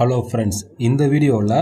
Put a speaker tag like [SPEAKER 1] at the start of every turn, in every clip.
[SPEAKER 1] hello friends இந்த வீடியோவில்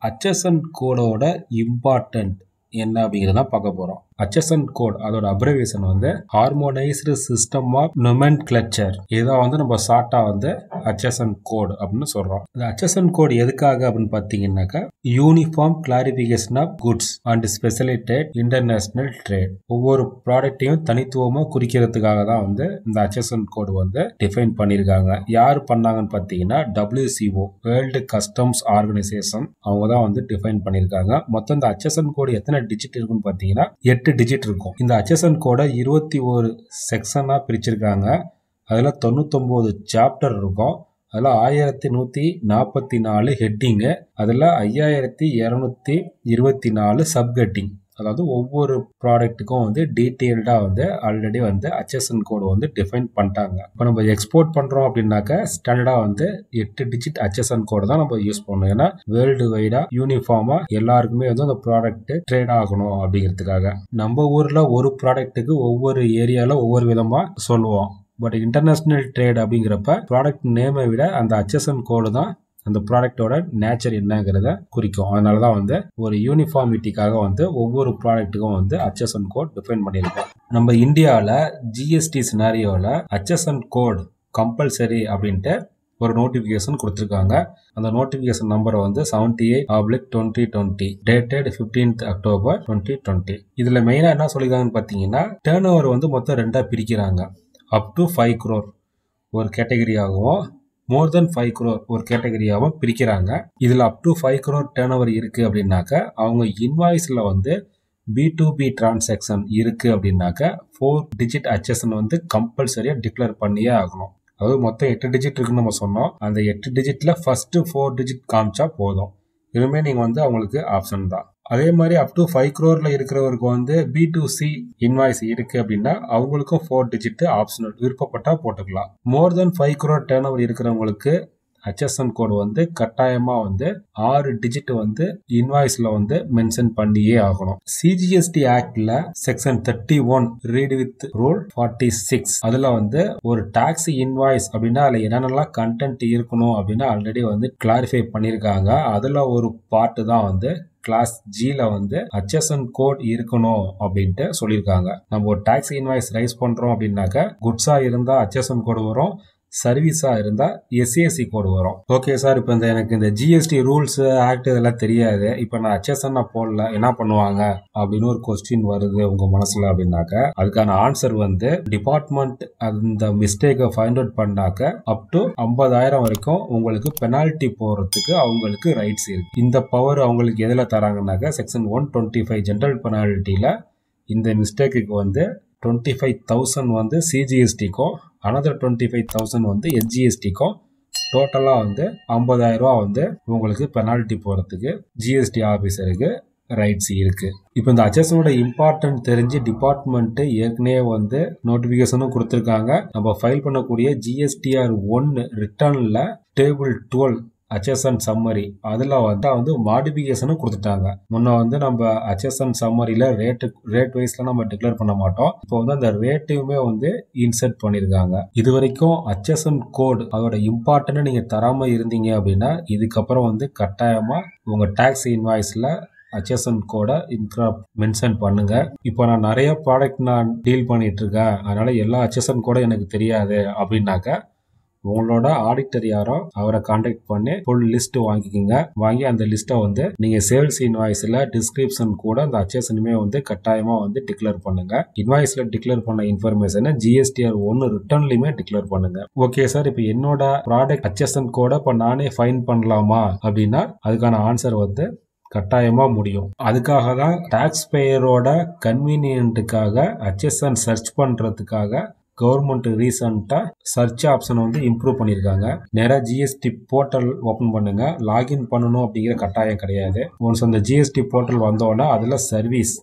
[SPEAKER 1] HSN கோடோட important என்ன அப்படிங்கிறத பார்க்க போகிறோம் HSN கோட் அதோட அப்ரவேஷன் வந்து harmonised system of nomenclature இதான் வந்து நம்ம ஷார்ட்டாக வந்து HSN கோட் அப்படின்னு சொல்கிறோம் இந்த HSN கோட் எதுக்காக அப்படின்னு பார்த்தீங்கன்னாக்கா uniform clarification of goods and specialised international trade ஒவ்வொரு ப்ராடக்ட்டையும் தனித்துவமாக குறிக்கிறதுக்காக தான் வந்து இந்த HSN கோடு வந்து டிஃபைன் பண்ணியிருக்காங்க யார் பண்ணாங்கன்னு பார்த்தீங்கன்னா WCO வேர்ல்டு கஸ்டம்ஸ் ஆர்கனைசேஷன் அவங்க தான் வந்து டிஃபைன் பண்ணியிருக்காங்க மொத்தம் இந்த HSN கோடு எத்தனை டிஜிட் இருக்குன்னு பார்த்தீங்கன்னா எட்டு டிஜிட் இருக்கும் இந்த HSN கோடை இருபத்தி ஒரு செக்ஷனாக பிரிச்சிருக்காங்க அதில் தொண்ணூத்தொம்பது சாப்டர் இருக்கும் அதில் ஆயிரத்தி நூற்றி நாற்பத்தி நாலு ஹெட்டிங்கு அதில் ஐயாயிரத்தி இரநூத்தி இருபத்தி நாலு சப்ஹெட்டிங் அதாவது ஒவ்வொரு ப்ராடக்ட்டுக்கும் வந்து டீட்டெயில்டாக வந்து ஆல்ரெடி வந்து HSN கோடு வந்து டிஃபைன் பண்ணிட்டாங்க இப்போ நம்ம எக்ஸ்போர்ட் பண்ணுறோம் அப்படின்னாக்கா ஸ்டாண்டர்டாக வந்து எட்டு டிஜிட் HSN கோடு தான் நம்ம யூஸ் பண்ணணும் ஏன்னா வேர்ல்டு வைடாக யூனிஃபார்மாக எல்லாருக்குமே வந்து அந்த ப்ராடக்ட் ட்ரேட் ஆகணும் அப்படிங்கிறதுக்காக நம்ம ஊரில் ஒரு ப்ராடக்ட்டுக்கு ஒவ்வொரு ஏரியாவில் ஒவ்வொரு விதமாக சொல்லுவோம் பட் இன்டர்நேஷ்னல் ட்ரேட் அப்படிங்கிறப்ப ப்ராடக்ட் நேமை விட அந்த HSN கோடு தான் அந்த ப்ராடக்டோட நேச்சர் என்னங்கிறத குறிக்கும் அதனால தான் வந்து ஒரு யூனிஃபார்மிட்டிக்காக வந்து ஒவ்வொரு ப்ராடக்ட்டுக்கும் வந்து HSN கோட் டிஃபைன் பண்ணியிருக்கோம் நம்ம இந்தியாவில் ஜிஎஸ்டி சினாரியோவில் HSN கோட் கம்பல்சரி அப்படின்ட்டு ஒரு நோட்டிஃபிகேஷன் கொடுத்துருக்காங்க அந்த நோட்டிஃபிகேஷன் நம்பரை வந்து seventy eight oblique twenty twenty dated fifteenth October twenty twenty இதில் மெயினாக என்ன சொல்லியிருக்காங்கன்னு பார்த்தீங்கன்னா டேர்ன் ஓவர் வந்து மொத்தம் ரெண்டாக பிரிக்கிறாங்க அப் டு ஃபைவ் க்ரோர் ஒரு கேட்டகரியாகவும் மோர் தென் ஃபைவ் க்ரோர் ஒரு கேட்டகரியாகவும் பிரிக்கிறாங்க இதில் up to five crore turnover இருக்குது அப்படின்னாக்க அவங்க இன்வாய்ஸில் வந்து பி டு பி டிரான்சாக்ஷன் இருக்குது அப்படின்னாக்க ஃபோர் டிஜிட் HSN வந்து கம்பல்சரியாக டிக்ளேர் பண்ணியே ஆகணும் அதாவது மொத்தம் எட்டு டிஜிட் இருக்குன்னு நம்ம சொன்னோம் அந்த எட்டு டிஜிட்டில் ஃபஸ்ட்டு ஃபோர் டிஜிட் காமிச்சா போதும் இதுவுமே நீங்கள் வந்து அவங்களுக்கு ஆப்ஷன் தான் அதே மாதிரி அப் டு ஃபைவ் க்ரோரில் இருக்கிறவருக்கு வந்து பி டு சி இன்வாய்ஸ் இருக்கு அப்படின்னா அவங்களுக்கும் ஃபோர் டிஜிட் ஆப்ஷனல் விருப்பப்பட்டா போட்டுக்கலாம் more then five crore turnover இருக்கிறவங்களுக்கு HSN கோடு வந்து கட்டாயமா வந்து ஆறு டிஜிட் வந்து இன்வாய்ஸ்ல வந்து மென்ஷன் பண்ணியே ஆகணும் சிஜிஎஸ்டி ஆக்ட்ல section thirty one read with rule forty six அதுல வந்து ஒரு டாக்ஸ் இன்வாய்ஸ் அப்படின்னா அதுல என்னென்னலாம் கண்டென்ட் இருக்கணும் அப்படின்னா ஆல்ரெடி வந்து கிளாரிஃபை பண்ணியிருக்காங்க அதுல ஒரு பார்ட்டு தான் வந்து கிளாஸ் ஜியில் வந்து HSN கோட் இருக்கணும் அப்படின்ட்டு சொல்லியிருக்காங்க நம்ம ஒரு டாக்ஸ் இன்வாய்ஸ் ரைஸ் பண்ணுறோம் அப்படின்னாக்க குட்ஸாக இருந்தால் HSN கோடு வரும் சர்வீஸாக இருந்தால் எஸ்சிஎஸ்சி கோடு வரும் ஓகே சார் இப்போ இந்த எனக்கு இந்த ஜிஎஸ்டி ரூல்ஸ் ஆக்ட் இதெல்லாம் தெரியாது இப்போ நான் HSN நான் போடல என்ன பண்ணுவாங்க அப்படின்னு ஒரு கொஸ்டின் வருது உங்கள் மனசில் அப்படின்னாக்க அதுக்கான ஆன்சர் வந்து டிபார்ட்மெண்ட் அந்த மிஸ்டேக்கை ஃபைண்ட் அவுட் பண்ணாக்க அப் டு ஐம்பதாயிரம் வரைக்கும் உங்களுக்கு பெனால்ட்டி போகிறதுக்கு அவங்களுக்கு ரைட்ஸ் இருக்கு இந்த பவர் அவங்களுக்கு எதில் தராங்கன்னாக்க section one twenty five general பெனால்ட்டியில் இந்த மிஸ்டேக்குக்கு வந்து டுவெண்ட்டி ஃபைவ் தௌசண்ட் வந்து சிஜிஎஸ்டிக்கும் அனதர் டுவெண்ட்டி ஃபைவ் தௌசண்ட் வந்து எஸ்ஜிஎஸ்டிக்கும் டோட்டலாக வந்து ஐம்பதாயிரம் ரூபா வந்து உங்களுக்கு பெனால்ட்டி போகிறதுக்கு ஜிஎஸ்டி ஆஃபீஸருக்கு ரைட்ஸ் இருக்கு இப்போ இந்த HSNோட இம்பார்ட்டன்ட் தெரிஞ்சு டிபார்ட்மெண்ட்டு ஏற்கனவே வந்து நோட்டிஃபிகேஷனும் கொடுத்துருக்காங்க நம்ம ஃபைல் பண்ணக்கூடிய ஜிஎஸ்டிஆர் ஒன் ரிட்டர்னில் டேபிள் டுவெல் HSN சம்மரி அதில் வந்து வந்து மாடிஃபிகேஷனும் கொடுத்துட்டாங்க முன்ன வந்து நம்ம HSN சம்மரியில் ரேட்டு ரேட் வைஸில் நம்ம டிக்ளேர் பண்ண மாட்டோம் இப்போ வந்து அந்த ரேட்டையுமே வந்து இன்சர்ட் பண்ணியிருக்காங்க இது வரைக்கும் HSN கோட் அதோட இம்பார்ட்டன்ட் நீங்கள் தராமல் இருந்தீங்க அப்படின்னா இதுக்கப்புறம் வந்து கட்டாயமாக உங்கள் டேக்ஸ் இன்வாய்ஸில் HSN கோடை இன்க்ரா மென்ஷன் பண்ணுங்க இப்போ நான் நிறைய ப்ராடக்ட் நான் டீல் பண்ணிட்டு இருக்கேன் அதனால எல்லா HSN கோட எனக்கு தெரியாது அப்படின்னாக்க உங்களோட ஆடிட்டர் யாரோ அவரை காண்டாக்ட் பண்ணி ஃபுல் லிஸ்ட் வாங்கிக்கோங்க வாங்கி அந்த லிஸ்ட்டை வந்து நீங்க சேல்ஸ் இன்வாய்ஸ்ல டிஸ்கிரிப்ஷன் கூட அந்த HSNமே வந்து கட்டாயமா வந்து டிக்ளேர் பண்ணுங்க இன்வாய்ஸ்ல டிக்ளேர் பண்ண இன்ஃபர்மேஷனை ஜிஎஸ்டிஆர் ஒன்னு ரிட்டர்ன்லயுமே டிக்ளேர் பண்ணுங்க ஓகே சார் இப்போ என்னோட ப்ராடக்ட் HSN கோட இப்போ நானே ஃபைன் பண்ணலாமா அப்படின்னா அதுக்கான ஆன்சர் வந்து கட்டாயமா முடியும் அதுக்காக தான் டாக்ஸ் பேயரோட கன்வீனியன்ட்டுக்காக HSN சர்ச் பண்றதுக்காக கவர்மெண்ட் ரீசெண்டாக சர்ச் ஆப்ஷனை வந்து இம்ப்ரூவ் பண்ணியிருக்காங்க நேராக ஜிஎஸ்டி போர்ட்டல் ஓப்பன் பண்ணுங்க லாகின் பண்ணணும் அப்படிங்கிற கட்டாயம் கிடையாது ஒன்ஸ் அந்த ஜிஎஸ்டி போர்ட்டல் வந்தோடனே அதில் சர்வீஸ்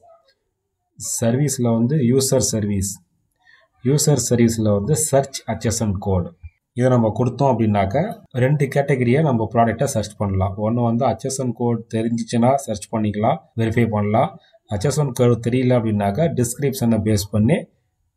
[SPEAKER 1] சர்வீஸில் வந்து யூசர் சர்வீஸ் யூசர் சர்வீஸில் வந்து சர்ச் HSN கோடு இதை நம்ம கொடுத்தோம் அப்படின்னாக்க ரெண்டு கேட்டகரியை நம்ம ப்ராடக்டை சர்ச் பண்ணலாம் ஒன்று வந்து HSN கோட் தெரிஞ்சிச்சுன்னா சர்ச் பண்ணிக்கலாம் வெரிஃபை பண்ணலாம் HSN கோட் தெரியல அப்படின்னாக்கா டிஸ்கிரிப்ஷனை பேஸ் பண்ணி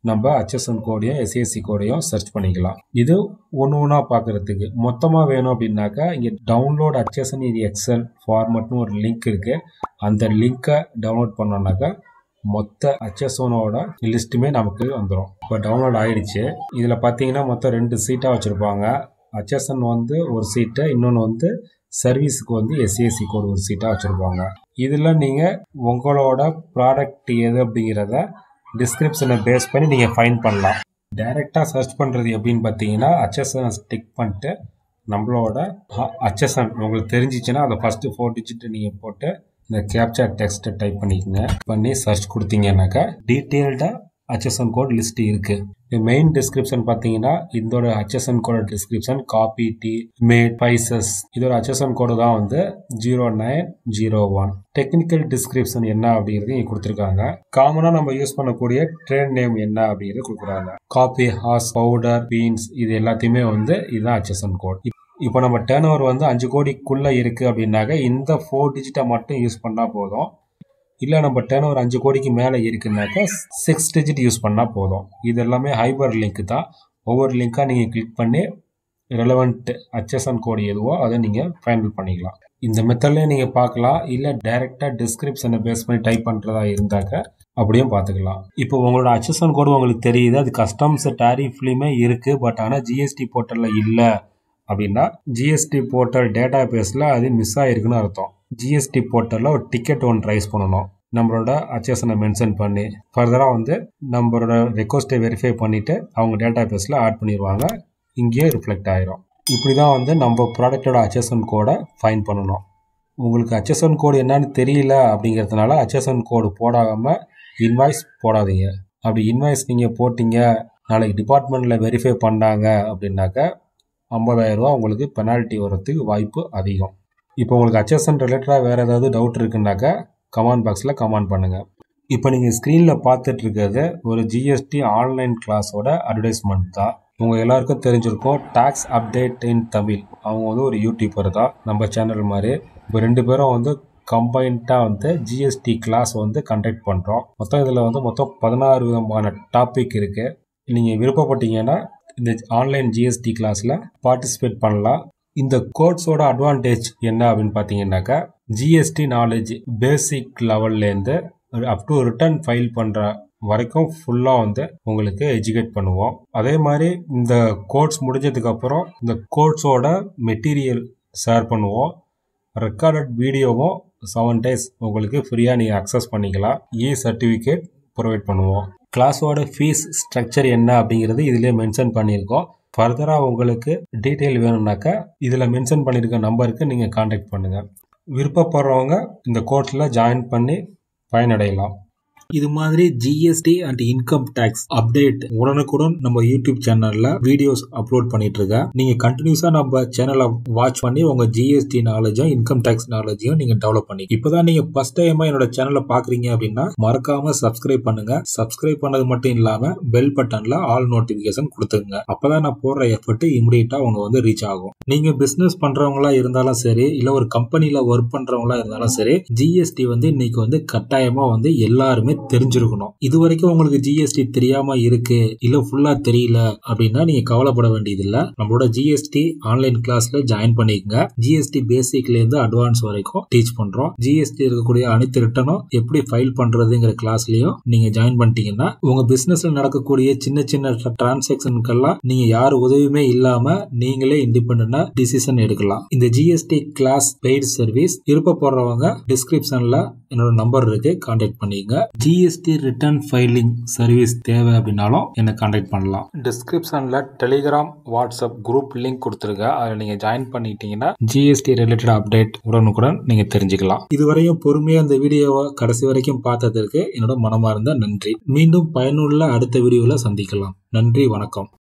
[SPEAKER 1] நம்ம HSN கோடையும் எஸ்ஏசி கோடையும் சர்ச் பண்ணிக்கலாம் இது ஒன்று ஒன்றா பார்க்குறதுக்கு மொத்தமாக வேணும் அப்படின்னாக்கா இங்கே டவுன்லோட் HSN இது எக்ஸல் ஃபார்மட்னு ஒரு லிங்க் இருக்குது அந்த லிங்க்கை டவுன்லோட் பண்ணோம்னாக்கா மொத்த ஹச்எஸ்ஓனோட லிஸ்ட்டுமே நமக்கு வந்துடும் இப்போ டவுன்லோட் ஆயிடுச்சு இதில் பார்த்தீங்கன்னா மொத்தம் ரெண்டு சீட்டாக வச்சுருப்பாங்க ஹச்எஸ்என் வந்து ஒரு சீட்டு இன்னொன்று வந்து சர்வீஸுக்கு வந்து எஸ்ஏசி கோடு ஒரு சீட்டாக வச்சுருப்பாங்க இதில் நீங்கள் உங்களோட ப்ராடக்ட் எது அப்படிங்கிறத டிஸ்கிரிப்ஷனை பேஸ் பண்ணி நீங்கள் ஃபைன் பண்ணலாம் டைரெக்டாக சர்ச் பண்ணுறது எப்படின்னு பார்த்தீங்கன்னா ஹச்எஸ்என் டிக் பண்ணிட்டு நம்மளோட ஹச்எஸ்என் உங்களுக்கு தெரிஞ்சிச்சுன்னா அதை ஃபஸ்ட்டு ஃபோர் டிஜிட் நீங்கள் போட்டு இந்த கேப்சர் டெக்ஸ்ட்டை டைப் பண்ணிக்கோங்க பண்ணி சர்ச் கொடுத்தீங்கன்னாக்கா டீட்டெயில்டாக ஹச்எஸ்என் கோட் லிஸ்ட் இருக்குது மெயின் டிஸ்கிரிப்ஷன் பார்த்தீங்கன்னா இதோட ஹச்எஸ்என் கோட டிஸ்கிரிப்ஷன் காப்பி டி மேட் பைசஸ் இதோட ஹச்எஸ்என் கோடு தான் வந்து zero nine zero one technical description என்ன அப்படிங்கிறது இங்கே கொடுத்துருக்காங்க காமனாக நம்ம யூஸ் பண்ணக்கூடிய ட்ரேட் நேம் என்ன அப்படிங்கிறது கொடுக்குறாங்க காப்பி ஹாஸ் பவுடர் பீன்ஸ் இது எல்லாத்தையுமே வந்து இதுதான் ஹச்எஸ்என் கோட் இப்போ நம்ம டேர்ன் ஓவர் வந்து அஞ்சு கோடிக்குள்ளே இருக்குது அப்படின்னாக்க இந்த ஃபோர் டிஜிட்டை மட்டும் யூஸ் பண்ணால் போதும் இல்லை நம்ம டேர்ன் ஓவர் அஞ்சு கோடிக்கு மேலே இருக்குனாக்கா சிக்ஸ் டிஜிட் யூஸ் பண்ணால் போதும் இது எல்லாமே ஹைபர் லிங்க் தான் ஒவ்வொரு லிங்காக நீங்கள் கிளிக் பண்ணி ரெலவெண்ட் ஹச்எஸ்என் கோடு எதுவோ அதை நீங்கள் ஃபைனல் பண்ணிக்கலாம் இந்த மெத்தட்லேயும் நீங்கள் பார்க்கலாம் இல்லை டைரெக்டாக டிஸ்கிரிப்ஷனை பேஸ் பண்ணி டைப் பண்ணுறதா இருந்தாக்க அப்படியும் பார்த்துக்கலாம் இப்போ உங்களோட ஹச்எஸ்என் கோடு உங்களுக்கு தெரியுது அது கஸ்டம்ஸ் டேரிஃப்லேயுமே இருக்குது பட் ஆனால் ஜிஎஸ்டி போர்ட்டலில் இல்லை அப்படின்னா ஜிஎஸ்டி போர்ட்டல் டேட்டா பேஸில் அது மிஸ் ஆகிருக்குன்னு அர்த்தம் ஜிஎஸ்டி போர்ட்டலில் ஒரு டிக்கெட் ஒன்று ரைஸ் பண்ணணும் நம்மளோட ஹச்எஸ்எனை மென்ஷன் பண்ணி ஃபர்தராக வந்து நம்மளோட ரெக்வஸ்ட்டை வெரிஃபை பண்ணிவிட்டு அவங்க டேட்டா பேஸில் ஆட் பண்ணிடுவாங்க இங்கேயே ரிஃப்ளெக்ட் ஆயிரும் இப்படி தான் வந்து நம்ம ப்ராடக்டோட ஹச்எஸ்என் கோடை ஃபைன் பண்ணணும் உங்களுக்கு ஹச்எஸ்என் கோடு என்னன்னு தெரியல அப்படிங்கிறதுனால ஹச்எஸ்என் கோடு போடாமல் இன்வாய்ஸ் போடாதீங்க அப்படி இன்வாய்ஸ் நீங்கள் போட்டிங்க நாளைக்கு டிபார்ட்மெண்ட்டில் வெரிஃபை பண்ணாங்க அப்படின்னாக்கா ஐம்பதாயிரரூவா உங்களுக்கு பெனால்ட்டி வர்றதுக்கு வாய்ப்பு அதிகம் இப்போ உங்களுக்கு ஹச்எஸ்என் ரிலேட்டடாக வேறு ஏதாவது டவுட் இருக்குன்னாக்கா கமெண்ட் பாக்ஸில் கமெண்ட் பண்ணுங்கள் இப்போ நீங்கள் ஸ்க்ரீனில் பார்த்துட்டு இருக்கிறது ஒரு ஜிஎஸ்டி ஆன்லைன் கிளாஸோட அட்வர்டைஸ்மெண்ட் தான் உங்கள் எல்லாருக்கும் தெரிஞ்சிருக்கும் டாக்ஸ் அப்டேட் இன் தமிழ் அவங்க வந்து ஒரு யூடியூபர் தான் நம்ம சேனல் மாதிரி இப்போ ரெண்டு பேரும் வந்து கம்பைன்டாக வந்து ஜிஎஸ்டி கிளாஸ் வந்து கண்டக்ட் பண்ணுறோம் மொத்தம் இதில் வந்து மொத்தம் பதினாறு விதமான டாபிக் இருக்குது நீங்கள் விருப்பப்பட்டீங்கன்னா இந்த ஆன்லைன் ஜிஎஸ்டி கிளாஸில் பார்ட்டிசிபேட் பண்ணலாம் இந்த கோர்ஸோட அட்வான்டேஜ் என்ன அப்படின்னு பார்த்தீங்கன்னாக்கா ஜிஎஸ்டி நாலேஜ் பேசிக் லெவல்லேருந்து அப் டு ரிட்டர்ன் ஃபைல் பண்ணுற வரைக்கும் ஃபுல்லாக வந்து உங்களுக்கு எஜுகேட் பண்ணுவோம் அதே மாதிரி இந்த கோர்ஸ் முடிஞ்சதுக்கப்புறம் இந்த கோர்ஸோட மெட்டீரியல் ஷேர் பண்ணுவோம் ரெக்கார்டட் வீடியோவும் செவன் டேஸ் உங்களுக்கு ஃப்ரீயாக நீங்கள் அக்சஸ் பண்ணிக்கலாம் இ சர்டிஃபிகேட் ப்ரொவைட் பண்ணுவோம் கிளாஸோட ஃபீஸ் ஸ்ட்ரக்சர் என்ன அப்படிங்கிறது இதிலே மென்ஷன் பண்ணியிருக்கோம் ஃபர்தராக உங்களுக்கு டீட்டெயில் வேணும்னாக்கா இதில் மென்ஷன் பண்ணியிருக்க நம்பருக்கு நீங்கள் காண்டாக்ட் பண்ணுங்கள் விருப்பப்படுறவங்க இந்த கோர்ஸில் ஜாயின் பண்ணி பயனடையலாம் இது மாதிரி GST and income tax update உடனுக்குடன் நம்ம யூடியூப் சேனல்ல வீடியோஸ் அப்லோட் பண்ணிட்டு இருக்கேன் நீங்க கண்டினியூஸா நம்ம சேனலை வாட்ச் பண்ணி உங்க ஜிஎஸ்டி நாலேஜும் இன்கம் டேக்ஸ் நாலேஜையும் நீங்க டெவலப் பண்ணி இப்பதான் நீங்க ஃபர்ஸ்ட் டைமா என்னோட சேனலை பாக்குறீங்க அப்படின்னா மறக்காம சப்ஸ்கிரைப் பண்ணுங்க சப்ஸ்கிரைப் பண்ணது மட்டும் இல்லாம பெல் பட்டன்ல ஆல் நோட்டிபிகேஷன் கொடுத்துங்க அப்பதான் நான் போடுற எஃபர்ட் இமிடியட்டா அவங்க வந்து ரீச் ஆகும் நீங்க பிசினஸ் பண்றவங்களா இருந்தாலும் சரி இல்ல ஒரு கம்பெனில ஒர்க் பண்றவங்களா இருந்தாலும் சரி ஜிஎஸ்டி வந்து இன்னைக்கு வந்து கட்டாயமா வந்து எல்லாருமே தெரிஞ்சிருக்கணும் இது வரைக்கும் உங்களுக்கு ஜிஎஸ்டி தெரியாம இருக்கு இல்ல ஃபுல்லா தெரியல அப்படின்னா நீங்க கவலைப்பட வேண்டியது இல்ல நம்மளோட ஜிஎஸ்டி ஆன்லைன் கிளாஸ்ல ஜாயின் பண்ணிக்கங்க ஜிஎஸ்டி பேசிக்ல இருந்து அட்வான்ஸ் வரைக்கும் டீச் பண்றோம் ஜிஎஸ்டி இருக்கக்கூடிய அனைத்து ரிட்டனும் எப்படி ஃபைல் பண்றதுங்கிற கிளாஸ்லயும் நீங்க ஜாயின் பண்ணிட்டீங்கன்னா உங்க பிசினஸ்ல நடக்கக்கூடிய சின்ன சின்ன டிரான்சாக்சனுக்கெல்லாம் நீங்க யார் உதவியுமே இல்லாம நீங்களே இண்டிபெண்டா டிசிஷன் எடுக்கலாம் இந்த ஜிஎஸ்டி கிளாஸ் பெய்டு சர்வீஸ் விருப்பப்படுறவங்க டிஸ்கிரிப்ஷன்ல என்னோட நம்பர் இருக்கு கான்டாக்ட் பண்ணிக்கங்க ஜிஎஸ்டி ரிட்டர்ன் ஃபைலிங் சர்வீஸ் தேவை அப்படின்னாலும் என்னை கான்டாக்ட் பண்ணலாம் டிஸ்கிரிப்ஷனில் டெலிகிராம் வாட்ஸ்அப் குரூப் லிங்க் கொடுத்துருக்கேன் அதில் நீங்கள் ஜாயின் பண்ணிட்டீங்கன்னா ஜிஎஸ்டி ரிலேட்டட் அப்டேட் உடனுக்குடன் நீங்கள் தெரிஞ்சுக்கலாம் இதுவரையும் பொறுமையாக அந்த வீடியோவை கடைசி வரைக்கும் பார்த்ததற்கு என்னோட மனமார்ந்த நன்றி மீண்டும் பயனுள்ள அடுத்த வீடியோவில் சந்திக்கலாம் நன்றி வணக்கம்